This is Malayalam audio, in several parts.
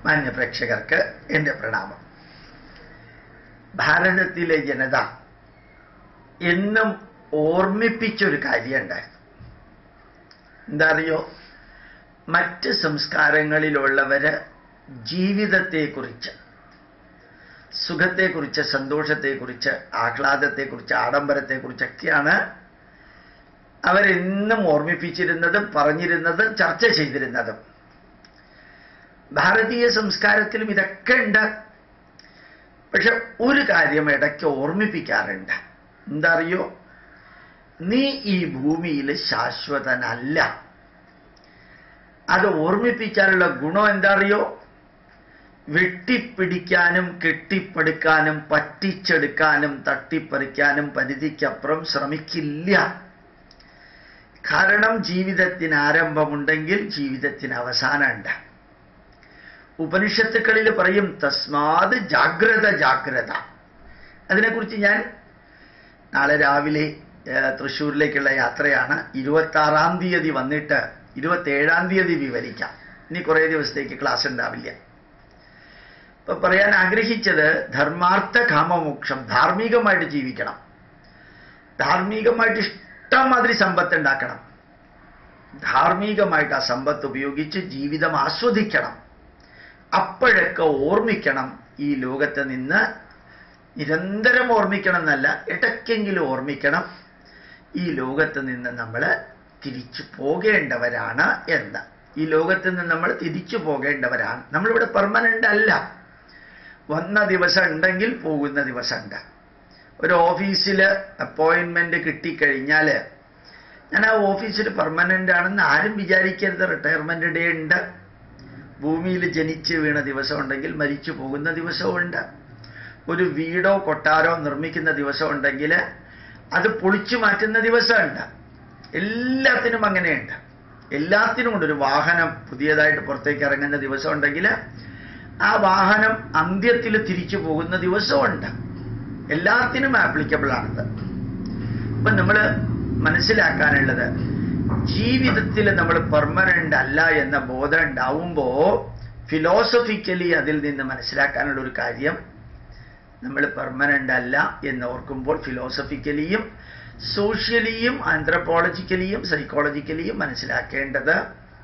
മാന്യ പ്രേക്ഷകർക്ക് എൻ്റെ പ്രണാമം ഭാരതത്തിലെ ജനത എന്നും ഓർമ്മിപ്പിച്ചൊരു കാര്യമുണ്ടായിരുന്നു എന്താ അറിയോ മറ്റ് സംസ്കാരങ്ങളിലുള്ളവര് ജീവിതത്തെക്കുറിച്ച് സുഖത്തെക്കുറിച്ച് സന്തോഷത്തെക്കുറിച്ച് ആഹ്ലാദത്തെക്കുറിച്ച് ആഡംബരത്തെക്കുറിച്ചൊക്കെയാണ് അവരെന്നും ഓർമ്മിപ്പിച്ചിരുന്നതും പറഞ്ഞിരുന്നതും ചർച്ച ചെയ്തിരുന്നതും ഭാരതീയ സംസ്കാരത്തിലും ഇതൊക്കെ ഉണ്ട് പക്ഷെ ഒരു കാര്യം ഇടയ്ക്ക് ഓർമ്മിപ്പിക്കാറുണ്ട് എന്താ അറിയോ നീ ഈ ഭൂമിയിൽ ശാശ്വതനല്ല അത് ഓർമ്മിപ്പിക്കാനുള്ള ഗുണം എന്താ അറിയോ വെട്ടിപ്പിടിക്കാനും കെട്ടിപ്പടുക്കാനും പറ്റിച്ചെടുക്കാനും തട്ടിപ്പറിക്കാനും പരിധിക്കപ്പുറം ശ്രമിക്കില്ല കാരണം ജീവിതത്തിന് ആരംഭമുണ്ടെങ്കിൽ ജീവിതത്തിന് അവസാനമുണ്ട് ഉപനിഷത്തുക്കളിൽ പറയും തസ്മാത് ജാഗ്രത ജാഗ്രത അതിനെക്കുറിച്ച് ഞാൻ നാളെ രാവിലെ ഏഹ്, തൃശ്ശൂരിലേക്കുള്ള യാത്രയാണ് ഇരുപത്തി ആറാം തീയതി വന്നിട്ട് ഇരുപത്തി ഏഴാം തീയതി വിവരിക്കാം ഇനി കുറേ ദിവസത്തേക്ക് ക്ലാസ് ഉണ്ടാവില്ല ഇപ്പൊ പറയാൻ ആഗ്രഹിച്ചത് ധർമാർത്ഥ കാമമോക്ഷം ധാർമ്മികമായിട്ട് ജീവിക്കണം ധാർമ്മികമായിട്ട് ഇഷ്ടം മാതിരി സമ്പത്ത് ഉണ്ടാക്കണം ധാർമ്മികമായിട്ട് ആ സമ്പത്ത് ഉപയോഗിച്ച് ജീവിതം ആസ്വദിക്കണം അപ്പോഴൊക്കെ ഓർമ്മിക്കണം ഈ ലോകത്ത് നിന്ന് നിരന്തരം ഓർമ്മിക്കണം എന്നല്ല ഇടയ്ക്കെങ്കിലും ഓർമ്മിക്കണം ഈ ലോകത്ത് നിന്ന് നമ്മൾ തിരിച്ചു പോകേണ്ടവരാണ് എന്ന് ഈ ലോകത്ത് നിന്ന് നമ്മൾ തിരിച്ചു പോകേണ്ടവരാണ് നമ്മളിവിടെ പെർമനന്റ് അല്ല വന്ന ദിവസം ഉണ്ടെങ്കിൽ പോകുന്ന ദിവസമുണ്ട് ഒരു ഓഫീസിൽ അപ്പോയിൻമെന്റ് കിട്ടിക്കഴിഞ്ഞാൽ ഞാൻ ആ ഓഫീസിൽ പെർമനന്റ് ആണെന്ന് ആരും വിചാരിക്കരുത് റിട്ടയർമെന്റ് ഡേ ഉണ്ട് ഭൂമിയിൽ ജനിച്ച് വീണ ദിവസം ഉണ്ടെങ്കിൽ മരിച്ചു പോകുന്ന ദിവസമുണ്ട് ഒരു വീടോ കൊട്ടാരോ നിർമ്മിക്കുന്ന ദിവസം ഉണ്ടെങ്കിൽ അത് പൊളിച്ചു മാറ്റുന്ന ദിവസമുണ്ട് എല്ലാത്തിനും അങ്ങനെയുണ്ട് എല്ലാത്തിനും ഉണ്ട് ഒരു വാഹനം പുതിയതായിട്ട് പുറത്തേക്ക് ഇറങ്ങുന്ന ദിവസം ഉണ്ടെങ്കിൽ ആ വാഹനം അന്ത്യത്തിൽ തിരിച്ചു പോകുന്ന ദിവസമുണ്ട് എല്ലാത്തിനും ആപ്ലിക്കബിൾ ആണിത് അപ്പൊ നമ്മൾ മനസ്സിലാക്കാനുള്ളത് ജീവിതത്തിൽ നമ്മൾ പെർമനന്റ് അല്ല എന്ന ബോധം ഉണ്ടാവുമ്പോ ഫിലോസഫിക്കലി അതിൽ നിന്ന് മനസ്സിലാക്കാനുള്ള ഒരു കാര്യം നമ്മൾ പെർമനന്റ് അല്ല എന്ന് ഓർക്കുമ്പോൾ ഫിലോസഫിക്കലിയും സോഷ്യലിയും ആന്ത്രപ്പോളജിക്കലിയും സൈക്കോളജിക്കലിയും മനസ്സിലാക്കേണ്ടത്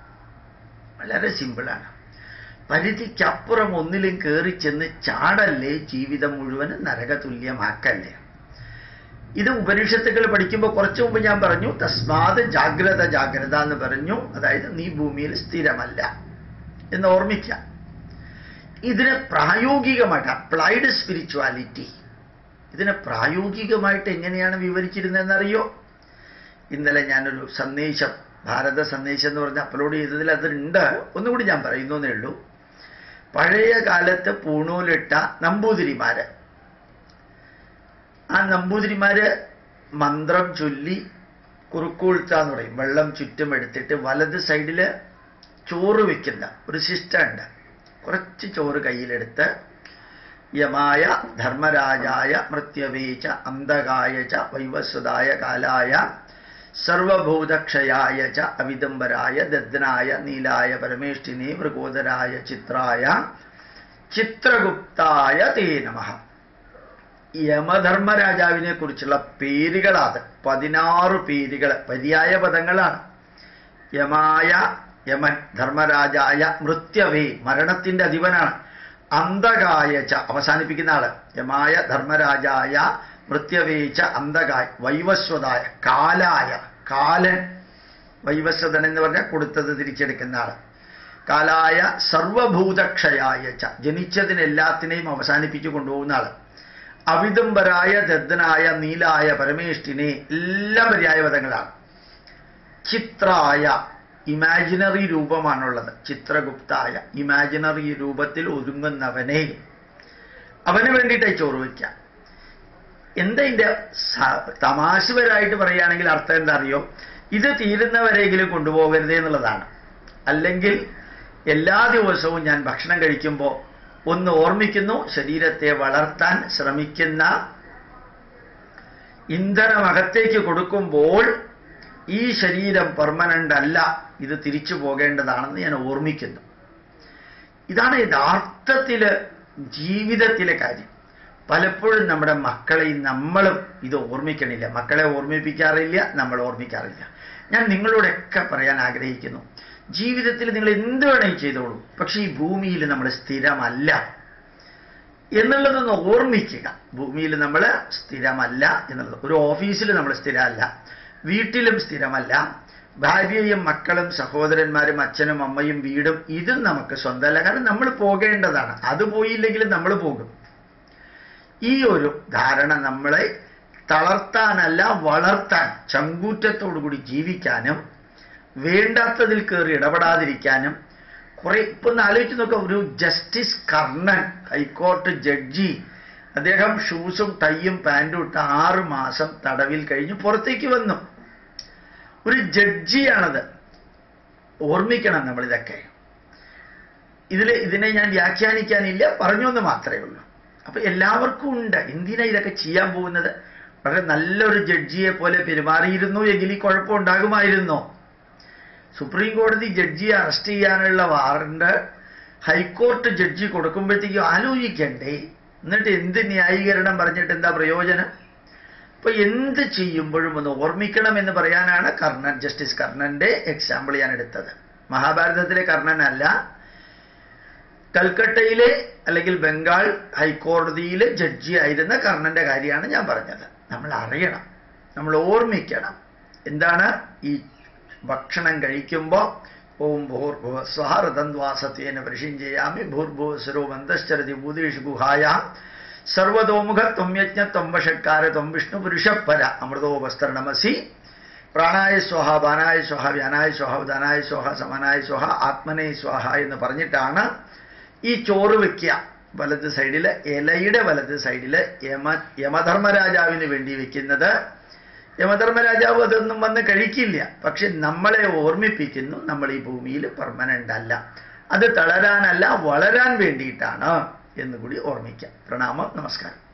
വളരെ സിമ്പിളാണ് പരിധിക്കപ്പുറം ഒന്നിലും കയറി ചെന്ന് ചാടല്ലേ ജീവിതം മുഴുവനും നരകതുല്യമാക്കല്ലേ ഇത് ഉപനിഷത്തുകൾ പഠിക്കുമ്പോൾ കുറച്ചു മുമ്പ് ഞാൻ പറഞ്ഞു തസ്മാത് ജാഗ്രത ജാഗ്രത എന്ന് പറഞ്ഞു അതായത് നീ ഭൂമിയിൽ സ്ഥിരമല്ല എന്ന് ഓർമ്മിക്കാം ഇതിന് പ്രായോഗികമായിട്ട് അപ്ലൈഡ് സ്പിരിച്വാലിറ്റി ഇതിനെ പ്രായോഗികമായിട്ട് എങ്ങനെയാണ് വിവരിച്ചിരുന്നതെന്നറിയോ ഇന്നലെ ഞാനൊരു സന്ദേശം ഭാരത സന്ദേശം എന്ന് പറഞ്ഞ് അപ്ലോഡ് ചെയ്തതിൽ അതുണ്ട് ഒന്നുകൂടി ഞാൻ പറയുന്നേ ഉള്ളൂ പഴയ കാലത്ത് പൂണൂലിട്ട നമ്പൂതിരിമാര് ആ നമ്പൂതിരിമാര് മന്ത്രം ചൊല്ലി കുറുക്കുഴുത്ത എന്ന് പറയും വെള്ളം ചുറ്റും എടുത്തിട്ട് വലത് സൈഡില് ചോറ് വെക്കുന്ന ഒരു സിസ്റ്റം ഉണ്ട് കുറച്ച് ചോറ് കയ്യിലെടുത്ത് യമായ ധർമ്മരാജായ മൃത്യവേച്ച അന്ധകായ ച വൈവസ്വതായ കാലായ സർവഭൂതക്ഷയായ ച അവിദംബരായ ദദ്നായ നീലായ പരമേഷ്ഠിനി മൃഗോദരായ ചിത്രായ ചിത്രഗുപ്തായ തേ നമഃ യമധർമ്മരാജാവിനെ കുറിച്ചുള്ള പേരുകളാത് പതിനാറ് പേരുകൾ പര്യായ പദങ്ങളാണ് യമായ യമൻ ധർമ്മരാജായ മൃത്യവേ മരണത്തിന്റെ അധിപനാണ് അന്ധകായച്ച അവസാനിപ്പിക്കുന്ന ആള് യമായ ധർമ്മരാജായ മൃത്യവേച്ച അന്ധകായ വൈവസ്വതായ കാലായ കാലൻ വൈവസ്വതൻ എന്ന് പറഞ്ഞാൽ കൊടുത്തത് തിരിച്ചെടുക്കുന്ന ആള് കാലായ സർവഭൂതക്ഷയായ ച ജനിച്ചതിനെല്ലാത്തിനെയും അവസാനിപ്പിച്ചു കൊണ്ടുപോകുന്ന ആള് അവിദംബരായ ദദ്ദനായ നീലായ പരമേഷ്ഠിനെ എല്ലാം പര്യായ പദങ്ങളാണ് ചിത്രായ ഇമാജിനറി രൂപമാണുള്ളത് ചിത്രഗുപ്തായ ഇമാജിനറി രൂപത്തിൽ ഒതുങ്ങുന്നവനെ അവന് വേണ്ടിയിട്ടായി ചോറ് വയ്ക്കാം എന്താ ഇതിന്റെ സ- തമാശപരമായിട്ട് പറയുകയാണെങ്കിൽ അർത്ഥം എന്താ അറിയോ ഇത് തീരുന്നവരെങ്കിലും കൊണ്ടുപോകരുതേ എന്നുള്ളതാണ് അല്ലെങ്കിൽ എല്ലാ ദിവസവും ഞാൻ ഭക്ഷണം കഴിക്കുമ്പോൾ ഒന്ന് ഓർമ്മിക്കുന്നു ശരീരത്തെ വളർത്താൻ ശ്രമിക്കുന്ന ഇന്ധനം അകത്തേക്ക് കൊടുക്കുമ്പോൾ ഈ ശരീരം പെർമനന്റ് അല്ല ഇത് തിരിച്ചു പോകേണ്ടതാണെന്ന് ഞാൻ ഓർമ്മിക്കുന്നു ഇതാണ് യഥാർത്ഥത്തിൽ ജീവിതത്തിലെ കാര്യം പലപ്പോഴും നമ്മുടെ മക്കളെയും നമ്മളും ഇത് ഓർമ്മിക്കണില്ല മക്കളെ ഓർമ്മിപ്പിക്കാറില്ല നമ്മൾ ഓർമ്മിക്കാറില്ല ഞാൻ നിങ്ങളോടൊക്കെ പറയാൻ ആഗ്രഹിക്കുന്നു ജീവിതത്തിൽ നിങ്ങൾ എന്ത് വേണമെങ്കിൽ ചെയ്തോളൂ പക്ഷേ ഈ ഭൂമിയിൽ നമ്മൾ സ്ഥിരമല്ല എന്നുള്ളതൊന്ന് ഓർമ്മിക്കുക ഭൂമിയിൽ നമ്മൾ സ്ഥിരമല്ല എന്നുള്ളത് ഒരു ഓഫീസിൽ നമ്മൾ സ്ഥിരമല്ല വീട്ടിലും സ്ഥിരമല്ല ഭാര്യയും മക്കളും സഹോദരന്മാരും അച്ഛനും അമ്മയും വീടും ഇതും നമുക്ക് സ്വന്തമല്ല കാരണം നമ്മൾ പോകേണ്ടതാണ് അത് പോയില്ലെങ്കിലും നമ്മൾ പോകും ഈ ഒരു ധാരണ നമ്മളെ തളർത്താനല്ല വളർത്താൻ ചങ്കൂറ്റത്തോടുകൂടി ജീവിക്കാനും വേണ്ടാത്തതിൽ കയറി ഇടപെടാതിരിക്കാനും കുറെ ഇപ്പൊ ഒന്ന് ആലോചിച്ച് നോക്കാം ഒരു ജസ്റ്റിസ് കർണൻ ഹൈക്കോർട്ട് ജഡ്ജി അദ്ദേഹം ഷൂസും ടൈയും പാൻറ്റും ഇട്ട് ആറ് മാസം തടവിൽ കഴിഞ്ഞ് പുറത്തേക്ക് വന്നു ഒരു ജഡ്ജിയാണത് ഓർമ്മിക്കണം നമ്മൾ ഇതൊക്കെ ഇതിൽ ഇതിനെ ഞാൻ വ്യാഖ്യാനിക്കാനില്ല പറഞ്ഞു എന്ന് മാത്രമേ ഉള്ളൂ അപ്പൊ എല്ലാവർക്കും ഉണ്ട് എന്തിനാ ഇതൊക്കെ ചെയ്യാൻ പോകുന്നത് വളരെ നല്ലൊരു ജഡ്ജിയെ പോലെ പെരുമാറിയിരുന്നു എങ്കിൽ ഈ കുഴപ്പമുണ്ടാകുമായിരുന്നോ സുപ്രീം കോടതി ജഡ്ജിയെ അറസ്റ്റ് ചെയ്യാനുള്ള വാറണ്ട് ഹൈക്കോർട്ട് ജഡ്ജി കൊടുക്കുമ്പോഴത്തേക്കും ആലോചിക്കണ്ടേ എന്നിട്ട് എന്ത് ന്യായീകരണം പറഞ്ഞിട്ട് എന്താ പ്രയോജനം അപ്പൊ എന്ത് ചെയ്യുമ്പോഴും ഒന്ന് ഓർമ്മിക്കണം എന്ന് പറയാനാണ് കർണൻ ജസ്റ്റിസ് കർണന്റെ എക്സാമ്പിൾ ഞാൻ എടുത്തത് മഹാഭാരതത്തിലെ കർണനല്ല കൽക്കട്ടയിലെ അല്ലെങ്കിൽ ബംഗാൾ ഹൈക്കോടതിയിലെ ജഡ്ജി ആയിരുന്ന കർണന്റെ കാര്യമാണ് ഞാൻ പറഞ്ഞത് നമ്മൾ അറിയണം നമ്മൾ ഓർമ്മിക്കണം എന്താണ് ഈ ഭക്ഷണം കഴിക്കുമ്പോൾ ഓം ഭൂർഭുവ സ്വഹൃതന്വാസത്വേന വൃഷിം ചെയ്യാമി ഭൂർഭുവ സ്വരോ മന്ദശ്ചരതി ഭൂതേഷു ഗുഹായ സർവതോമുഖ ത്വമ്യജ്ഞ ത്വംവഷക്കാര ത്വം വിഷ്ണു പുരുഷപ്പര അമൃതോപസ്തരണമസി പ്രാണായ സ്വാഹ ബാനായ സ്വാഹ വ്യാനായ സ്വാഹ ഉദാനായ സ്വാഹ സമാനായ സ്വാഹ ആത്മനേ സ്വാഹ എന്ന് പറഞ്ഞിട്ടാണ് ഈ ചോറ് വെക്കുക വലത് സൈഡിൽ ഇലയുടെ വലത് സൈഡിൽ യമ യമധർമ്മരാജാവിന് വേണ്ടി വെക്കുന്നത് യമധർമ്മരാജാവ് അതൊന്നും വന്ന് കഴിക്കില്ല പക്ഷെ നമ്മളെ ഓർമ്മിപ്പിക്കുന്നു നമ്മൾ ഈ ഭൂമിയിൽ പെർമനന്റ് അല്ല അത് തളരാനല്ല വളരാൻ വേണ്ടിയിട്ടാണ് എന്നുകൂടി ഓർമ്മിക്കാം പ്രണാമം നമസ്കാരം